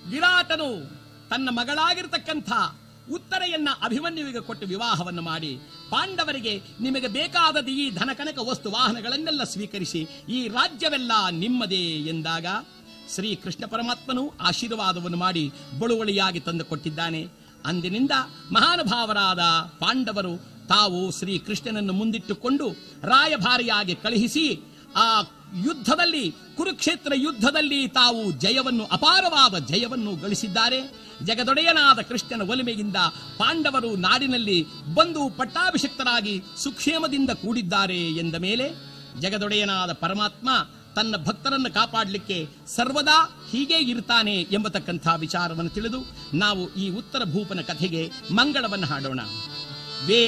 ವಿರಾಟನು ತನ್ನ ಮಗಳಾಗಿರ್ತಕ್ಕಂಥ ಉತ್ತರೆಯನ್ನ ಅಭಿಮನ್ಯುವಿಗೆ ಕೊಟ್ಟು ವಿವಾಹವನ್ನು ಮಾಡಿ ಪಾಂಡವರಿಗೆ ನಿಮಗೆ ಬೇಕಾದದ ಈ ಧನಕನಕ ವಸ್ತು ವಾಹನಗಳನ್ನೆಲ್ಲ ಸ್ವೀಕರಿಸಿ ಈ ರಾಜ್ಯವೆಲ್ಲ ನಿಮ್ಮದೇ ಎಂದಾಗ ಶ್ರೀ ಕೃಷ್ಣ ಪರಮಾತ್ಮನು ಆಶೀರ್ವಾದವನ್ನು ಮಾಡಿ ಬಳುವಳಿಯಾಗಿ ತಂದು ಕೊಟ್ಟಿದ್ದಾನೆ ಅಂದಿನಿಂದ ಮಹಾನುಭಾವರಾದ ಪಾಂಡವರು ತಾವು ಶ್ರೀ ಕೃಷ್ಣನನ್ನು ಮುಂದಿಟ್ಟುಕೊಂಡು ರಾಯಭಾರಿಯಾಗಿ ಕಳುಹಿಸಿ ಆ ಯುದ್ಧದಲ್ಲಿ ಕುರುಕ್ಷೇತ್ರ ಯುದ್ಧದಲ್ಲಿ ತಾವು ಜಯವನ್ನು ಅಪಾರವಾದ ಜಯವನ್ನು ಗಳಿಸಿದ್ದಾರೆ ಜಗದೊಡೆಯನಾದ ಕೃಷ್ಣನ ಒಲಿಮೆಯಿಂದ ಪಾಂಡವರು ನಾಡಿನಲ್ಲಿ ಬಂದು ಪಟ್ಟಾಭಿಷಿಕ್ತರಾಗಿ ಸುಕ್ಷೇಮದಿಂದ ಕೂಡಿದ್ದಾರೆ ಎಂದ ಮೇಲೆ ಜಗದೊಡೆಯನಾದ ಪರಮಾತ್ಮ ತನ್ನ ಭಕ್ತರನ್ನು ಕಾಪಾಡಲಿಕ್ಕೆ ಸರ್ವದಾ ಹೀಗೆ ಇರ್ತಾನೆ ಎಂಬತಕ್ಕಂಥ ವಿಚಾರವನ್ನು ತಿಳಿದು ನಾವು ಈ ಉತ್ತರ ಭೂಪನ ಕಥೆಗೆ ಮಂಗಳವನ್ನು ಹಾಡೋಣ ವೇ